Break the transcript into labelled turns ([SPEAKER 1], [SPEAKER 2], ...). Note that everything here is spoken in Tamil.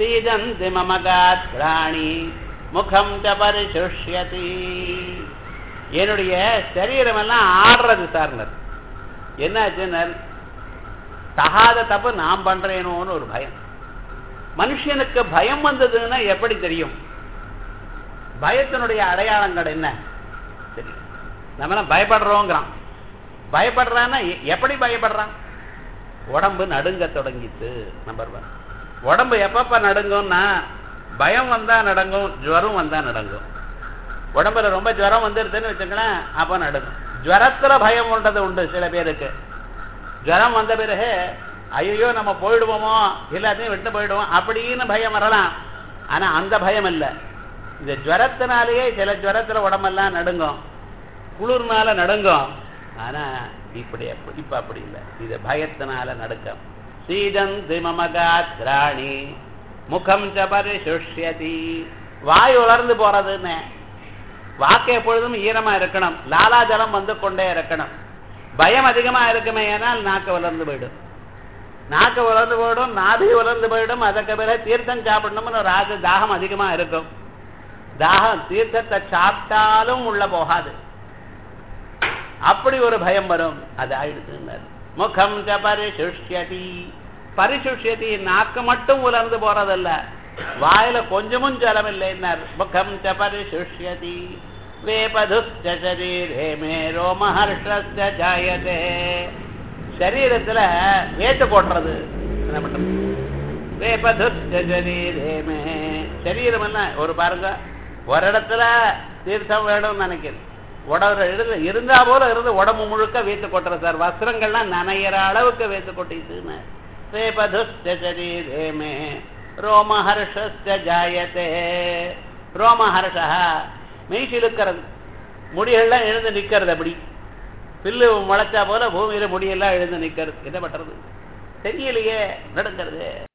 [SPEAKER 1] சீதந்தி மம காத்ராணி முகம் ச பரிசுஷ்யதி என்னுடைய சரீரம் எல்லாம் ஆடுறது சார்னர் என்னாச்சுனர் தகாத தப்பு நான் பண்றேனோன்னு ஒரு பயம் மனுஷனுக்கு பயம் வந்ததுன்னா எப்படி தெரியும் பயத்தினுடைய அடையாளங்கள் என்ன தெரியும் நம்மளாம் பயப்படுறோங்கிறான் பயப்படுறான்னா எ- எப்படி பயப்படுறான் உடம்பு நடுங்க தொடங்கித்து நம்பர் ஒன் உடம்பு எப்பப்ப நடுங்கும்னா பயம் வந்தா நடங்கும் ஜுவரம் வந்தா நடங்கும் உடம்புல ரொம்ப ஜுவரம் வந்துருதுன்னு வச்சுங்களேன் அப்ப நடுங்கும் ஜுவரத்துல பயம் உண்டது உண்டு சில பேருக்கு ஜுவரம் வந்த பிறகு ஐயோ நம்ம போயிடுவோமோ எல்லாத்தையும் விட்டு போயிடுவோம் அப்படின்னு பயம் வரலாம் ஆனா அந்த பயம் இல்ல இந்த ஜுவரத்தினாலேயே சில ஜுவரத்துல உடம்பெல்லாம் நடுங்கும் குளிர்னால நடுங்கும் ஆனா இப்படி அப்ப- இப்ப அப்படி இல்லை இது பயத்தினால நடுக்கம் சீதந்தி மமகாத்ராணி முகம் ச பரிசுஷ்யதி வாய் உலர்ந்து போறதுன்னு வாக்கு எப்பொழுதும் ஈரமா இருக்கணும் லாலாஜலம் வந்து கொண்டே இருக்கணும் பயம் அதிகமா இருக்குமே ஏனால் நாக்கு வளர்ந்து போயிடும் நாக்கு வளர்ந்து போயிடும் நாபி வளர்ந்து போயிடும் அதுக்கு பிறகு தீர்த்தம் சாப்பிடணும்னு ஒரு ஆசை தாகம் அதிகமா இருக்கும் தாகம் தீர்த்தத்தை சாப்பிட்டாலும் உள்ள போகாது அப்படி ஒரு பயம் வரும் அது ஆயிடுச்சுன்னாரு முகம் ச பரிசுஷ்யதி பரிசுஷ்யதி நாக்கு மட்டும் உலர்ந்து போறதல்ல வாயில கொஞ்சமும் ஜலம் இல்லைன்னார் முகம் ச பரிசுஷ்யதி வேபதுஷ்ட சரீரே மே ரோமஹர்ஷஸ்ய ஜாயதே சரீரத்துல வேத்து கொட்டுறது என்ன பண்றது வேபதுஷ்ட சரீரே மே சரீரம் என்ன ஒரு பாருங்க ஒரு இடத்துல தீர்த்தம் வேணும்னு நினைக்கிறேன் உடம்பு இருந்து இருந்தா போல இருந்து உடம்பு முழுக்க வேத்து கொட்டுற சார் வஸ்திரங்கள்லாம் நனையிற அளவுக்கு வேத்து கொட்டிட்டுன்னு வேபதுஷ்ட சரீரே மே ரோமஹர்ஷஸ்ய ஜாயதே ரோமஹர்ஷா மெய்சி இழுக்கிறது முடியெல்லாம் எழுந்து நிக்கிறது அப்படி பில்லு முளைச்சா போல பூமியில முடியெல்லாம் எழுந்து நிக்கிறது என்ன பண்றது தெரியலையே நடக்கிறது